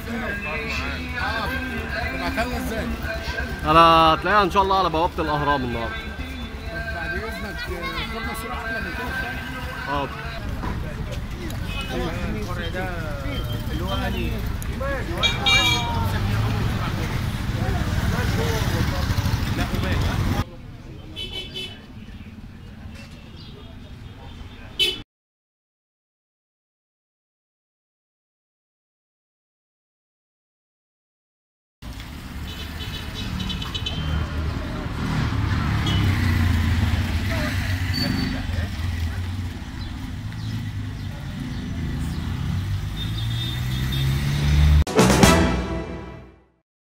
ابعتها لنا ازاي؟ انا هتلاقيها ان شاء الله على بوابه الاهرام النهارده طب بعد اذنك خدنا صوره احلى من كده شويه حاضر الفرع ده اللي هو اني لا